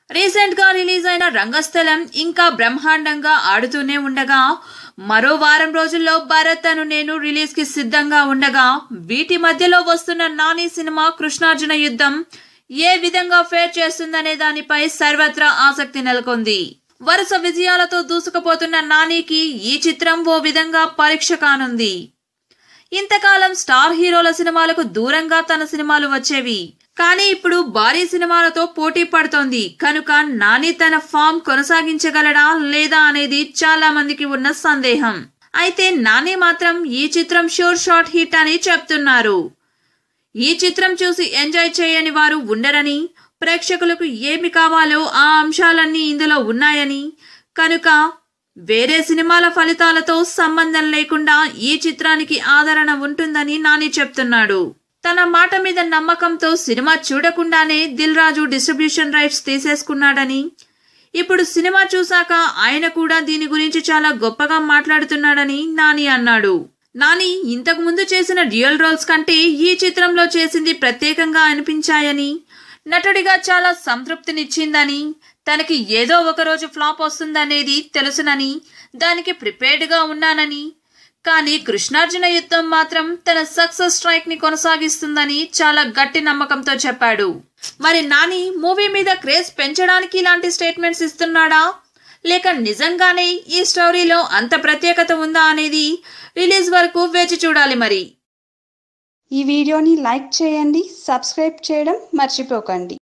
recent గా release అయిన రంగస్థలం ఇంకా బ్రహ్మాండంగా ఆడుతూనే ఉండగా మరో వారం రోజుల్లో భరత్ అను నేను రిలీజ్ కి సిద్ధంగా ఉండగా వీటి మధ్యలో వస్తున్న నాని సినిమా కృష్ణార్జున యుద్ధం ఏ విధంగా ఫేర్ చేస్తుందనే దానిపై సర్వత్రా ఆసక్తి నెలకొంది వరుస విజయాలతో దూసుకుపోతున్న నానికి ఈ చిత్రం ఓ విధంగా పరీక్ష కానుంది ఇంతకాలం స్టార్ హీరోల సినిమాలకు దూరంగా తన సినిమాలు వచ్చేవి కానీ ఇప్పుడు భారీ సినిమాలతో పోటీ పడుతోంది కనుక నాని తన ఫామ్ కొనసాగించగలడా లేదా అనేది చాలా మందికి ఉన్న సందేహం అయితే నాని మాత్రం ఈ చిత్రం షోర్ షార్ట్ హిట్ అని చెప్తున్నారు ఈ చిత్రం చూసి ఎంజాయ్ చేయని వారు ఉండరని ప్రేక్షకులకు ఏమి కావాలో ఆ అంశాలన్నీ ఇందులో ఉన్నాయని కనుక వేరే సినిమాల ఫలితాలతో సంబంధం లేకుండా ఈ చిత్రానికి ఆదరణ ఉంటుందని నాని చెప్తున్నాడు తన మాట మీద నమ్మకంతో సినిమా చూడకుండానే దిల్ రాజు డిస్ట్రిబ్యూషన్ రైట్స్ తీసేసుకున్నాడని ఇప్పుడు సినిమా చూశాక ఆయన కూడా దీని గురించి చాలా గొప్పగా మాట్లాడుతున్నాడని నాని అన్నాడు నాని ఇంతకు ముందు చేసిన డ్యూయల్ రోల్స్ కంటే ఈ చిత్రంలో చేసింది ప్రత్యేకంగా అనిపించాయని నటుడిగా చాలా సంతృప్తినిచ్చిందని తనకి ఏదో ఒక రోజు ఫ్లాప్ వస్తుందనేది తెలుసునని దానికి ప్రిపేర్డ్గా ఉన్నానని కానీ కృష్ణార్జున యుద్ధం మాత్రం తన సక్సెస్ స్ట్రైక్ ని కొనసాగిస్తుందని చాలా గట్టి నమ్మకంతో చెప్పాడు మరి నాని మూవీ మీద క్రేజ్ పెంచడానికి ఇలాంటి స్టేట్మెంట్స్ ఇస్తున్నాడా లేక నిజంగానే ఈ స్టోరీలో అంత ప్రత్యేకత ఉందా అనేది రిలీజ్ వరకు వేచి చూడాలి మరి ఈ వీడియోని లైక్ చేయండి సబ్స్క్రైబ్ చేయడం మర్చిపోకండి